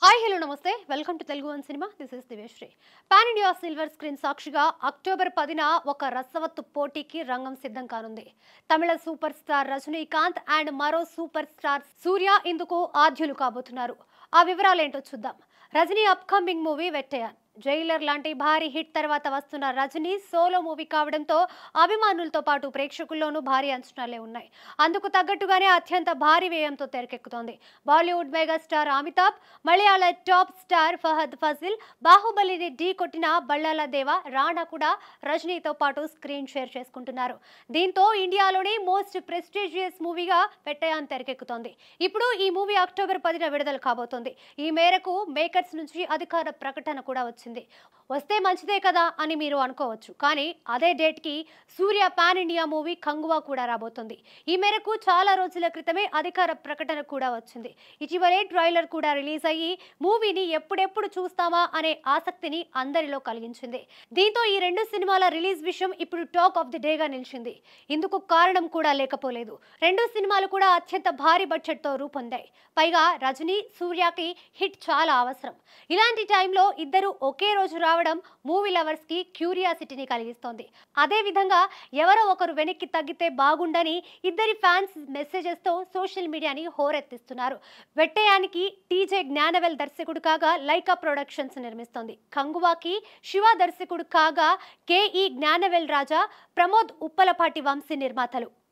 hi hello నమస్తే welcome to Telugu one cinema this is దివేశ్రీ pan India silver screen సాక్షిగా October పదిన ఒక రసవత్తు పోటీకి రంగం సిద్ధం కానుంది తమిళ సూపర్ స్టార్ రజనీకాంత్ అండ్ మరో సూపర్ స్టార్ సూర్య ఇందుకు ఆద్యులు కాబోతున్నారు ఆ వివరాలు ఏంటో చూద్దాం Rajini upcoming movie Vettaiyan Jailer లాంటి భారీ హిట్ తర్వాత వస్తున్న రజనీ సోలో మూవీ కావడంతో అభిమానులతో పాటు ప్రేక్షకుల్లోనూ భారీ అంచనాలే ఉన్నాయి అందుకు తగ్గట్టుగానే అత్యంత భారీ వ్యయంతో తెరకెక్కుతోంది బాలీవుడ్ మెగాస్టార్ అమితాబ్ మలయాళ టాప్ స్టార్ ఫహద్ ఫజిల్ బాహుబలిని ఢీ కొట్టిన బళ్ళాల దేవ రాణా కూడా రజనీతో పాటు స్క్రీన్ షేర్ చేసుకుంటున్నారు దీంతో ఇండియాలోనే మోస్ట్ ప్రెస్టీజియస్ మూవీగా పెట్టయాన్ తెరకెక్కుతోంది ఇప్పుడు ఈ మూవీ అక్టోబర్ పదిన విడుదల కాబోతోంది ఈ మేరకు మేకర్స్ నుంచి అధికార ప్రకటన కూడా వచ్చింది వస్తే మంచిదే కదా అని మీరు అనుకోవచ్చు కానీ అదే డేట్కి Suriya pan India movie Kanguva కూడా రాబోతుంది ఈ మేరకు చాలా రోజుల క్రితమే అధికార ప్రకటన కూడా వచ్చింది ఇటీవలే ట్రైలర్ కూడా రిలీజ్ అయ్యి మూవీని ఎప్పుడెప్పుడు చూస్తామా అనే ఆసక్తిని అందరిలో కలిగించింది దీంతో ఈ రెండు సినిమాల రిలీజ్ విషయం ఇప్పుడు టాక్ ఆఫ్ ది డేగా నిలిచింది ఇందుకు కారణం కూడా లేకపోలేదు రెండు సినిమాలు కూడా అత్యంత భారీ బడ్జెట్తో రూపొందాయి పైగా రజనీ సూర్యకి హిట్ చాలా అవసరం ఇలాంటి టైంలో ఇద్దరు ఒకే రోజు రావడం మూవీ లవర్స్ కి క్యూరియాసిటీని కలిగిస్తోంది అదే విధంగా ఎవరో ఒకరు వెనక్కి తగ్గితే బాగుండని ఇద్దరి ఫ్యాన్స్ మెసేజెస్ తో సోషల్ మీడియాని హోరెత్తిస్తున్నారు వెట్టయానికి టీజే జ్ఞానవేల్ దర్శకుడు కాగా లైకా ప్రొడక్షన్స్ నిర్మిస్తోంది కంగువాకి శివ దర్శకుడు కాగా కేఈ జ్ఞానవేల్ రాజా ప్రమోద్ ఉప్పలపాటి వంశీ నిర్మాతలు